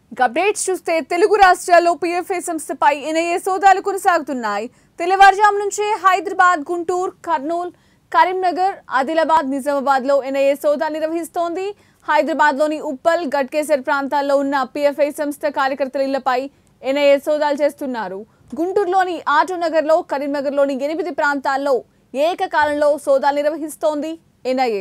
ఇక అప్డేట్స్ చూస్తే తెలుగు రాష్ట్రాల్లో పిఎఫ్ఐ సంస్థపై ఎన్ఐఏ సోదాలు కొనసాగుతున్నాయి తెల్లవారుజాము నుంచే హైదరాబాద్ గుంటూరు కర్నూలు కరీంనగర్ ఆదిలాబాద్ నిజామాబాద్ లో ఎన్ఐఏ సోదాలు నిర్వహిస్తోంది హైదరాబాద్ లోని ఉప్పల్ గట్కేసర్ ప్రాంతాల్లో ఉన్న పిఎఫ్ఐ సంస్థ కార్యకర్తల ఇళ్లపై ఎన్ఐఏ సోదాలు చేస్తున్నారు గుంటూరులోని ఆటోనగర్ లో కరీంనగర్ లోని ఎనిమిది ప్రాంతాల్లో ఏకకాలంలో సోదాలు నిర్వహిస్తోంది ఎన్ఐఏ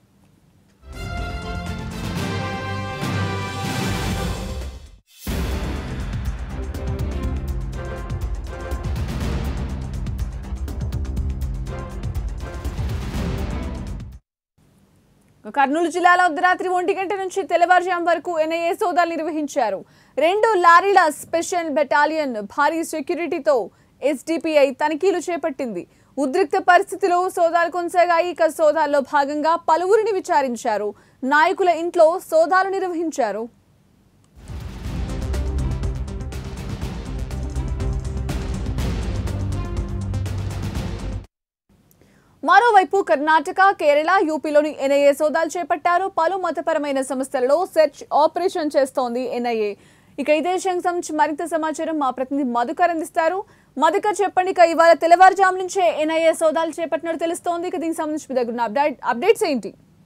కర్నూలు జిల్లాలో అర్ధరాత్రి ఒంటి గంట నుంచి తెల్లవారుజాము వరకు ఎన్ఐఏ సోదాలు నిర్వహించారు రెండు లారీల స్పెషల్ బెటాలియన్ భారీ సెక్యూరిటీతో ఎస్డిపిఐ తనిఖీలు చేపట్టింది ఉద్రిక్త పరిస్థితిలో సోదాలు కొనసాగాయి ఇక సోదాల్లో భాగంగా పలువురిని విచారించారు నాయకుల ఇంట్లో సోదాలు నిర్వహించారు మరోవైపు కర్ణాటక కేరళ యూపీలోని ఎన్ఐఏ సోదాలు చేపట్టారు పలు మతపరమైన సంస్థలలో సెర్చ్ ఆపరేషన్ చేస్తోంది ఎన్ఐఏ ఇక ఇదే విషయం సంబంధించి మరింత సమాచారం మా ప్రతినిధి మధుకర్ అందిస్తారు మధుకర్ చెప్పండి ఇక ఇవాళ తెల్లవారుజాము నుంచే ఎన్ఐఏ సోదాలు చేపట్టినట్టు తెలుస్తోంది ఇక దీనికి సంబంధించి మీ దగ్గర ఉన్న అప్డేట్ అప్డేట్స్ ఏంటి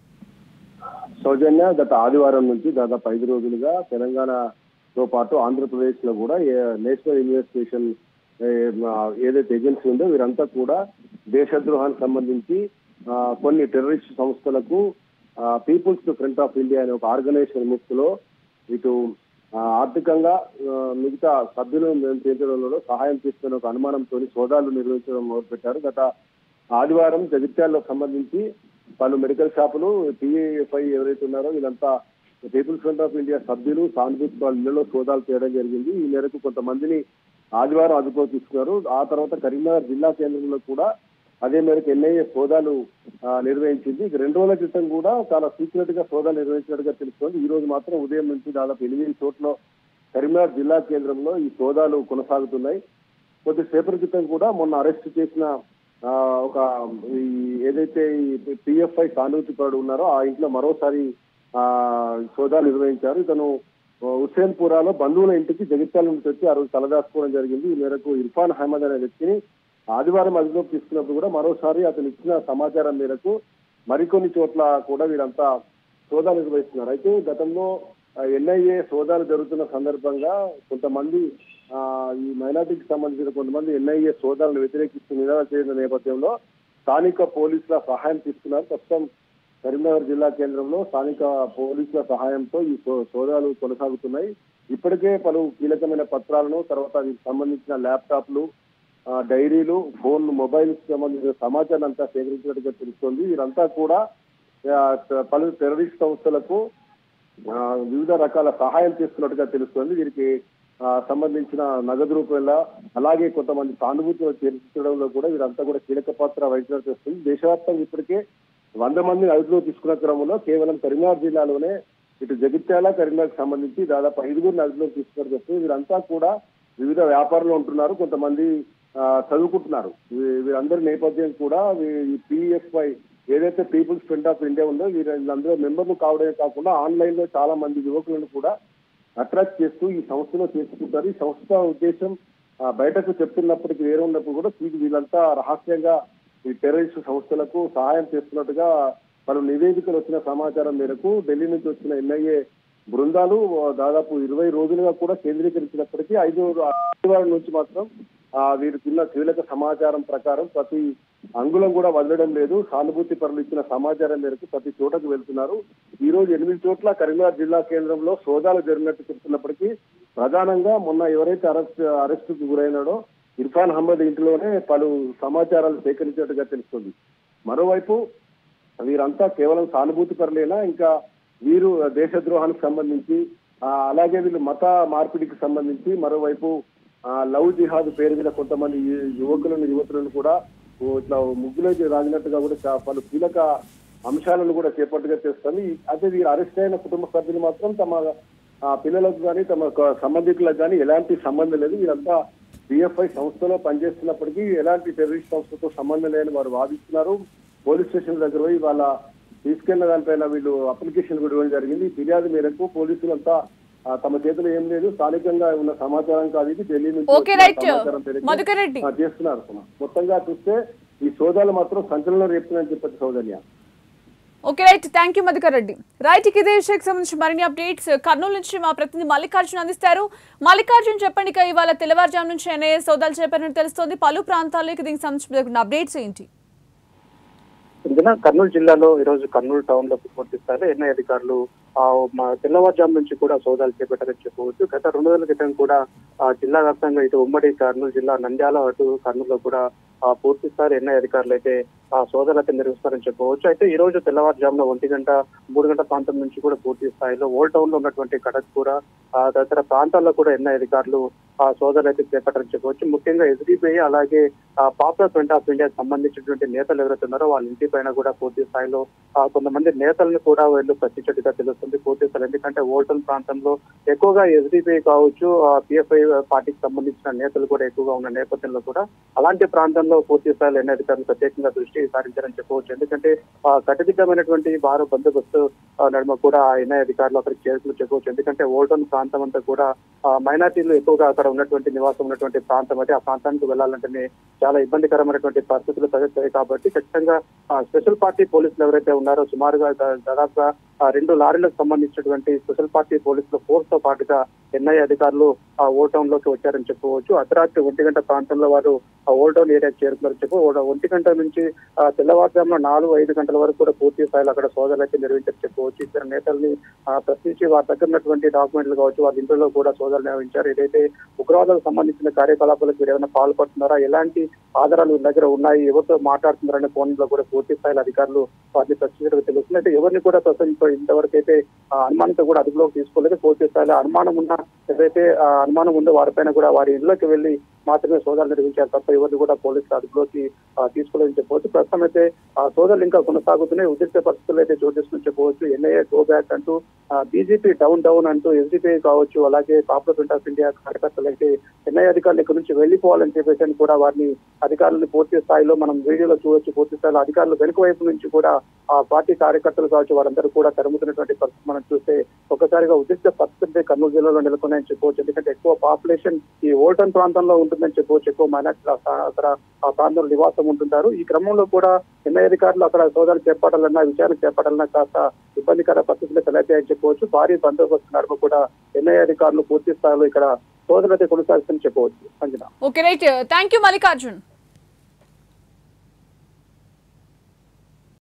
సౌజన్య గత ఆదివారం నుంచి దాదాపు ఐదు రోజులుగా తెలంగాణతో పాటు ఆంధ్రప్రదేశ్ లో కూడా ఏ- నేషనల్ ఇన్వెస్టిగేషన్ ఏ, మా ఏదైతే ఏజెన్సీ ఉందో వీరంతా కూడా దేశద్రోహానికి సంబంధించి ఆ, కొన్ని టెర్రరిస్ట్ సంస్థలకు పీపుల్స్ ఫ్రంట్ ఆఫ్ ఇండియా అనే ఒక ఆర్గనైజేషన్ ముక్తిలో ఇటు ఆ, ఆర్థికంగా ఆ, మిగతా సభ్యులను నియంత్రించడంలో సహాయం చేస్తున్న ఒక అనుమానంతో సోదాలు నిర్వహించడం మొదలుపెట్టారు గత ఆదివారం జగిత్యాలకు సంబంధించి పలు మెడికల్ షాపులు టీఏఎఫ్ఐ ఎవరైతే ఉన్నారో వీళ్ళంతా పీపుల్స్ ఫ్రంట్ ఆఫ్ ఇండియా సభ్యులు సానుభూతి వాళ్ళ ఇళ్లలో సోదాలు చేయడం జరిగింది ఈ మేరకు కొంతమందిని ఆదివారం అదుపులో తీసుకున్నారు ఆ తర్వాత కరీంనగర్ జిల్లా కేంద్రంలో కూడా అదే మేరకు ఎన్ఐఏ సోదాలు ఆ, నిర్వహించింది ఇక రెండు రోజుల క్రితం కూడా చాలా సీక్రెట్ గా సోదాలు నిర్వహించినట్టుగా తెలుస్తోంది ఈ రోజు మాత్రం ఉదయం నుంచి దాదాపు ఎనిమిది చోట్ల కరీంనగర్ జిల్లా కేంద్రంలో ఈ సోదాలు కొనసాగుతున్నాయి కొద్దిసేపటి క్రితం కూడా మొన్న అరెస్ట్ చేసిన ఆ, ఒక ఈ ఏదైతే ఈ పిఎఫ్ఐ సానుభూతిపరుడు ఉన్నారో ఆ ఇంట్లో మరోసారి ఆ సోదాలు నిర్వహించారు ఇతను హుస్సేన్ పురాలో బంధువుల ఇంటికి జగిత్యాల నుంచి వచ్చి ఆ రోజు తలదాచుకోవడం జరిగింది ఈ మేరకు ఇర్ఫాన్ అహ్మద్ అనే వ్యక్తిని ఆదివారం అదుపులోకి తీసుకున్నప్పుడు కూడా మరోసారి అతను ఇచ్చిన సమాచారం మేరకు మరికొన్ని చోట్ల కూడా వీరంతా సోదాలు నిర్వహిస్తున్నారు అయితే గతంలో ఎన్ఐఏ సోదాలు జరుగుతున్న సందర్భంగా కొంతమంది ఆ, ఈ మైనార్టీకి సంబంధించిన కొంతమంది ఎన్ఐఏ సోదాలను వ్యతిరేకిస్తూ నిరాశ చేసిన నేపథ్యంలో స్థానిక పోలీసుల సహాయం తీసుకున్నారు ప్రస్తుతం కరీంనగర్ జిల్లా కేంద్రంలో స్థానిక పోలీసుల సహాయంతో ఈ సో- సోదాలు కొనసాగుతున్నాయి ఇప్పటికే పలు కీలకమైన పత్రాలను తర్వాత వీటికి సంబంధించిన ల్యాప్టాప్లు ఆ, డైరీలు ఫోన్ మొబైల్ సంబంధించిన సమాచారం అంతా సేకరించినట్టుగా తెలుస్తోంది వీరంతా కూడా ఆ, పలు టెర్రరిస్ట్ సంస్థలకు ఆ, వివిధ రకాల సహాయం చేస్తున్నట్టుగా తెలుస్తోంది వీరికి ఆ, సంబంధించిన నగదు రూపాయల అలాగే కొంతమంది సానుభూతిని చేర్చడంలో కూడా వీరంతా కూడా కీలక పాత్ర వహించినట్టు తెలుస్తుంది దేశవ్యాప్తంగా ఇప్పటికే వంద మందిని అదుపులో తీసుకున్న క్రమంలో కేవలం కరీంనగర్ జిల్లాలోనే ఇటు జగిత్యాల కరీంనగర్ సంబంధించి దాదాపు ఐదుగురిని అదుపులో తీసుకున్నట్టు వస్తుంది వీరంతా కూడా వివిధ వ్యాపారంలో ఉంటున్నారు కొంతమంది ఆ, చదువుకుంటున్నారు వీ- వీరందరి నేపథ్యం కూడా వీ- ఈ పిఎఫ్ఐ ఏదైతే పీపుల్స్ ఫ్రంట్ ఆఫ్ ఇండియా ఉందో వీరు వీళ్ళందరూ మెంబర్లు కావడమే కాకుండా ఆన్లైన్ లో చాలా మంది యువకులను కూడా అట్రాక్ట్ చేస్తూ ఈ సంస్థలో చేసుకుంటారు ఈ సంస్థ ఉద్దేశం ఆ, బయటకు చెప్తున్నప్పటికీ వేరే ఉన్నప్పుడు కూడా వీళ్ళు- వీళ్ళంతా రహస్యంగా ఈ టెర్రరిస్ట్ సంస్థలకు సహాయం చేస్తున్నట్టుగా పలు నివేదికలు వచ్చిన సమాచారం మేరకు ఢిల్లీ నుంచి వచ్చిన ఎన్ఐఏ బృందాలు ఆ, దాదాపు ఇరవై రోజులుగా కూడా కేంద్రీకరించినప్పటికీ ఐదు ఆదివారం నుంచి మాత్రం ఆ, వీరికున్న కీలక సమాచారం ప్రకారం ప్రతి అంగుళం కూడా వదలడం లేదు సానుభూతి పరులు ఇచ్చిన సమాచారం మేరకు ప్రతి చోటకు వెళ్తున్నారు ఈ రోజు ఎనిమిది చోట్ల కరీంనగర్ జిల్లా కేంద్రంలో సోదాలు జరిగినట్టు చెప్తున్నప్పటికీ ప్రధానంగా మొన్న ఎవరైతే అరెస్ట్ అరెస్ట్ కు గురైనాడో ఇర్ఫాన్ అహ్మద్ ఇంటిలోనే పలు సమాచారాలు సేకరించినట్టుగా తెలుస్తుంది మరోవైపు వీరంతా కేవలం సానుభూతి పరులేనా ఇంకా వీరు దేశద్రోహానికి సంబంధించి ఆ, అలాగే వీళ్ళు మత మార్పిడికి సంబంధించి మరోవైపు ఆ, లవ్ జిహాద్ పేరు మీద కొంతమంది యు- యువకులను యువతులను కూడా ఓ ఇట్లా ముగ్గులోకి రాగినట్టుగా కూడా చా- పలు కీలక అంశాలను కూడా చేపట్టుగా చేస్తుంది అయితే వీరు అరెస్ట్ అయిన కుటుంబ సభ్యులు మాత్రం తమ ఆ, పిల్లలకు కానీ తమ క- సంబంధికులకు కానీ ఎలాంటి సంబంధం లేదు వీరంతా పిఎఫ్ఐ సంస్థలో పనిచేస్తున్నప్పటికీ ఎలాంటి టెర్రరిస్ట్ సంస్థతో సంబంధం లేని వారు వాదిస్తున్నారు పోలీస్ స్టేషన్ దగ్గర పోయి వాళ్ళ తీసుకెళ్లిన దానిపైన వీళ్ళు అప్లికేషన్ కూడా ఇవ్వడం జరిగింది ఫిర్యాదు మేరకు పోలీసులంతా ఆ, తమ చేతిలో ఏం లేదు స్థానికంగా ఉన్న సమాచారం కాదు ఇది ఢిల్లీ నుంచి ఓకే వచ్చిన రైట్ సమాచారం తెలిసి, మధుకర్ రెడ్డి ఆ, చేస్తున్నారు సుమ. మొత్తంగా చూస్తే ఈ సోదాలు మాత్రం సంచలనం రేపుతున్నాయని చెప్పచ్చు Soujanya okay right thank you Madhukar Reddy right ఇక ఇదే విషయానికి సంబంధించి మరిన్ని అప్డేట్స్ కర్నూలు నుంచి మా ప్రతినిధి మల్లికార్జున్ అందిస్తారు మల్లికార్జున్ చెప్పండి ఇక ఇవాళ తెల్లవారుజాము నుంచి ఎన్ఐఏ సోదాలు చేపట్టినట్టు తెలుస్తోంది పలు ప్రాంతాల్లో ఇక దీనికి సంబంధించిన అప్డేట్స్ ఏంటి ఇందున కర్నూలు జిల్లాలో ఈ రోజు కర్నూలు టౌన్ లో పూర్తి స్థాయిలో ఎన్ఐ అధికారులు ఆ, మా తెల్లవారుజాము నుంచి కూడా సోదాలు చేపట్టారని చెప్పవచ్చు గత రెండు రోజుల క్రితం కూడా ఆ, జిల్లా వ్యాప్తంగా ఇటు ఉమ్మడి కర్నూలు జిల్లా నంద్యాల అటు కర్నూలులో కూడా ఆ, పూర్తి స్థాయి ఎన్ఐ అధికారులు అయితే ఆ సోదాలు అయితే నిర్వహిస్తారని చెప్పవచ్చు అయితే ఈ రోజు తెల్లవారుజామున ఒంటి గంట మూడు గంటల ప్రాంతం నుంచి కూడా పూర్తి స్థాయిలో ఓల్డ్ టౌన్ లో ఉన్నటువంటి కడక్పూర ఆ, తదితర ప్రాంతాల్లో కూడా ఎన్ఐ అధికారులు ఆ సోదాలు అయితే చేపట్టారని చెప్పవచ్చు ముఖ్యంగా ఎస్డిపిఐ అలాగే పాపులర్ ఫ్రంట్ ఆఫ్ ఇండియా సంబంధించినటువంటి నేతలు ఎవరైతే ఉన్నారో వాళ్ళ ఇంటి పైన కూడా పూర్తి స్థాయిలో ఆ, కొంతమంది నేతలను కూడా వీళ్ళు ప్రశ్నించేట్టుగా తెలుస్తుంది పూర్తి స్థాయి ఎందుకంటే ఓల్టన్ ప్రాంతంలో ఎక్కువగా ఎస్డిపిఐ కావచ్చు పిఎఫ్ఐ పార్టీకి సంబంధించిన నేతలు కూడా ఎక్కువగా ఉన్న నేపథ్యంలో కూడా అలాంటి ప్రాంతంలో పూర్తి స్థాయిలో ఎన్ని అధికారులు ప్రత్యేకంగా దృష్టి సారించారని చెప్పవచ్చు ఎందుకంటే ఆ, కట్టుదిట్టమైనటువంటి భార బందోబస్తు ఆ, నడుమ కూడా ఆ ఎన్ఐ అధికారులు అక్కడికి చేరుకుని చెప్పవచ్చు ఎందుకంటే ఓల్టన్ ప్రాంతం అంతా కూడా ఆ, మైనార్టీలు ఎక్కువగా అక్కడ ఉన్నటువంటి నివాసం ఉన్నటువంటి ప్రాంతం అయితే ఆ ప్రాంతానికి వెళ్ళాలంటేనే చాలా ఇబ్బందికరమైనటువంటి పరిస్థితులు తలెత్తాయి కాబట్టి ఖచ్చితంగా ఆ, స్పెషల్ పార్టీ పోలీసులు ఎవరైతే ఉన్నారో సుమారుగా దా- దాదాపుగా ఆ, రెండు లారీలకు సంబంధించినటువంటి స్పెషల్ పార్టీ పోలీసుల ఫోర్స్ తో పాటుగా ఎన్ఐ అధికారులు ఆ ఓల్డ్ టౌన్ లోకి వచ్చారని చెప్పవచ్చు అర్ధరాత్రి ఒంటి గంట ప్రాంతంలో వారు ఆ ఓల్డ్ టౌన్ ఏరియాకి చేరుకున్నారని చెప్పు ఓ- ఒంటి గంట నుంచి ఆ, తెల్లవారుజామున నాలుగు ఐదు గంటల వరకు కూడా పూర్తి స్థాయిలో అక్కడ సోదాలు అయితే నిర్వహించారు చెప్పవచ్చు ఇద్దరు నేతల్ని ఆ, ప్రశ్నించి వారి దగ్గర ఉన్నటువంటి డాక్యుమెంట్లు కావచ్చు వారి ఇంట్లో కూడా సోదాలు నిర్వహించారు ఏదైతే ఉగ్రవాదాలకు సంబంధించిన కార్యకలాపాలకు మీరు ఏమైనా పాల్పడుతున్నారా ఎలాంటి ఆధారాలు వీళ్ళ దగ్గర ఉన్నాయి ఎవరితో మాట్లాడుతున్నారనే ఫోన్ లో కూడా పూర్తి స్థాయిలో అధికారులు వారిని ప్రశ్నించడం తెలుస్తుంది అయితే ఎవరిని కూడా ప్రశ్నించ ఇంతవరకు అయితే ఆ, అనుమానంతో కూడా అదుపులోకి తీసుకోలేదు పూర్తి స్థాయిలో అనుమానం ఉన్న ఏదైతే ఆ, అనుమానం ఉందో వారిపైన కూడా వారి ఇళ్లకి వెళ్లి మాత్రమే సోదాలు నిర్వహించారు తప్ప ఎవరిని కూడా పోలీసులు అదుపులోకి ఆ, తీసుకోలేదని చెప్పవచ్చు ప్రస్తుతం అయితే ఆ సోదాలు ఇంకా కొనసాగుతున్నాయి ఉద్రిక్త పరిస్థితులు అయితే చోటు చేసుకుని చెప్పవచ్చు ఎన్ఐఏ గో బ్యాక్ అంటూ బీజేపీ డౌన్ డౌన్ అంటూ ఎస్డిపిఐ కావచ్చు అలాగే పాపులర్ ఫ్రంట్ ఆఫ్ ఇండియా కార్యకర్తలు అయితే ఎన్ఐఏ అధికారులు ఇక్కడ నుంచి వెళ్లిపోవాలని చెప్పేసి అని కూడా వారిని అధికారులను పూర్తి స్థాయిలో మనం వీడియోలో చూడొచ్చు పూర్తి స్థాయిలో అధికారులు వెనుక వైపు నుంచి కూడా ఆ పార్టీ కార్యకర్తలు కావచ్చు వారందరూ కూడా తరుముతున్నటువంటి పరిస్థితి మనం చూస్తే ఒక్కసారిగా ఉద్రిక్త పరిస్థితి కర్నూలు జిల్లాలో నెలకొన్నాయని చెప్పవచ్చు ఎందుకంటే ఎక్కువ పాపులేషన్ ఈ ఓల్టన్ ప్రాంతంలో ఉంటుందని చెప్పవచ్చు ఎక్కువ మైనార్టీలు అక్కడ ఆ ప్రాంతంలో నివాసం ఉంటుంటారు ఈ క్రమంలో కూడా ఎన్ఐ అధికారులు అక్కడ సోదాలు చేపట్టాలన్నా విచారణ చేపట్టాలన్నా కాస్త ఇబ్బందికర పరిస్థితులు తలెత్తాయని చెప్పవచ్చు భారీ బందోబస్తు నడుమ కూడా ఎన్ఐ అధికారులు పూర్తి స్థాయిలో ఇక్కడ సోదరులైతే కొనసాగుతుందని చెప్పవచ్చు Anjana okay right thank you Mallikarjun